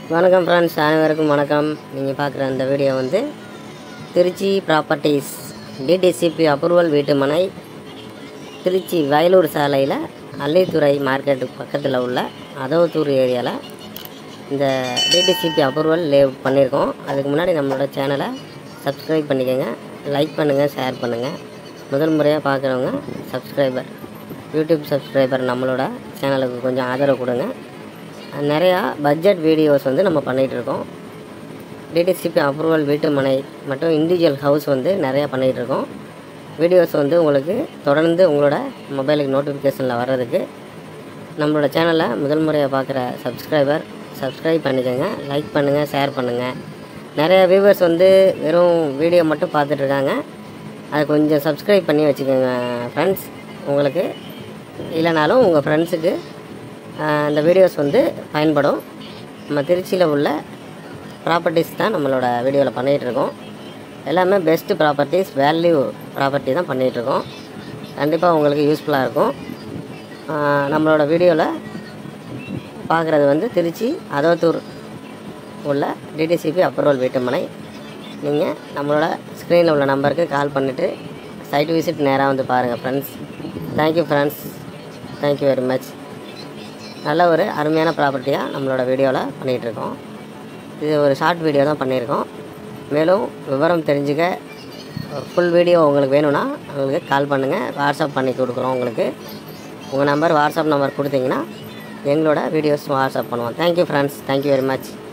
வணக்கம் ஃப்ரெண்ட்ஸ் அனைவருக்கும் வணக்கம் நீங்கள் பார்க்குற அந்த வீடியோ வந்து திருச்சி ப்ராப்பர்ட்டிஸ் டிடிசிபி அப்ரூவல் வீட்டுமனை திருச்சி வயலூர் சாலையில் அள்ளித்துறை மார்க்கெட்டுக்கு பக்கத்தில் உள்ள அதவத்தூர் ஏரியாவில் இந்த டிடிசிபி அப்ரூவல் லேஅவுட் பண்ணியிருக்கோம் அதுக்கு முன்னாடி நம்மளோட சேனலை சப்ஸ்கிரைப் பண்ணிக்கோங்க லைக் பண்ணுங்கள் ஷேர் பண்ணுங்கள் முதல் முறையாக பார்க்குறவங்க சப்ஸ்கிரைபர் யூடியூப் சப்ஸ்கிரைபர் நம்மளோட சேனலுக்கு கொஞ்சம் ஆதரவு கொடுங்க நிறையா பட்ஜெட் வீடியோஸ் வந்து நம்ம பண்ணிகிட்ருக்கோம் டிடிசிபி அப்ரூவல் வீட்டு மனை மற்றும் இண்டிவிஜுவல் ஹவுஸ் வந்து நிறையா பண்ணிகிட்ருக்கோம் வீடியோஸ் வந்து உங்களுக்கு தொடர்ந்து உங்களோட மொபைலுக்கு நோட்டிஃபிகேஷனில் வர்றதுக்கு நம்மளோட சேனலை முதல் முறையாக பார்க்குற சப்ஸ்கிரைபர் சப்ஸ்கிரைப் பண்ணிக்கோங்க லைக் பண்ணுங்கள் ஷேர் பண்ணுங்கள் நிறைய வியூவர்ஸ் வந்து வெறும் வீடியோ மட்டும் பார்த்துட்ருக்காங்க அதை கொஞ்சம் சப்ஸ்கிரைப் பண்ணி வச்சுக்கோங்க ஃப்ரெண்ட்ஸ் உங்களுக்கு இல்லைனாலும் உங்கள் ஃப்ரெண்ட்ஸுக்கு இந்த வீடியோஸ் வந்து பயன்படும் நம்ம திருச்சியில் உள்ள ப்ராப்பர்ட்டிஸ் தான் நம்மளோட வீடியோவில் பண்ணிகிட்ருக்கோம் எல்லாமே பெஸ்ட்டு ப்ராப்பர்ட்டிஸ் வேல்யூ ப்ராப்பர்ட்டி தான் பண்ணிகிட்ருக்கோம் கண்டிப்பாக உங்களுக்கு யூஸ்ஃபுல்லாக இருக்கும் ஆஹ் நம்மளோட வீடியோவில் பார்க்குறது வந்து திருச்சி அதவத்தூர் உள்ள டிடிசிபி அப்ரூவல் வீட்டுமனை நீங்கள் நம்மளோட ஸ்க்ரீனில் உள்ள நம்பருக்கு கால் பண்ணிவிட்டு சைட் விசிட் நேராக வந்து பாருங்கள் friends thank you friends thank you very much நல்ல ஒரு அருமையான ப்ராப்பர்ட்டியாக நம்மளோட வீடியோவில் பண்ணிகிட்ருக்கோம் இது ஒரு ஷார்ட் வீடியோ தான் பண்ணியிருக்கோம் மேலும் விவரம் தெரிஞ்சுக்க ஃபுல் வீடியோ உங்களுக்கு வேணும்னா உங்களுக்கு கால் பண்ணுங்கள் வாட்ஸ்அப் பண்ணி கொடுக்குறோம் உங்களுக்கு உங்கள் நம்பர் வாட்ஸ்அப் நம்பர் கொடுத்தீங்கன்னா எங்களோட வீடியோஸ் வாட்ஸ்அப் பண்ணுவோம் thank you friends thank you very much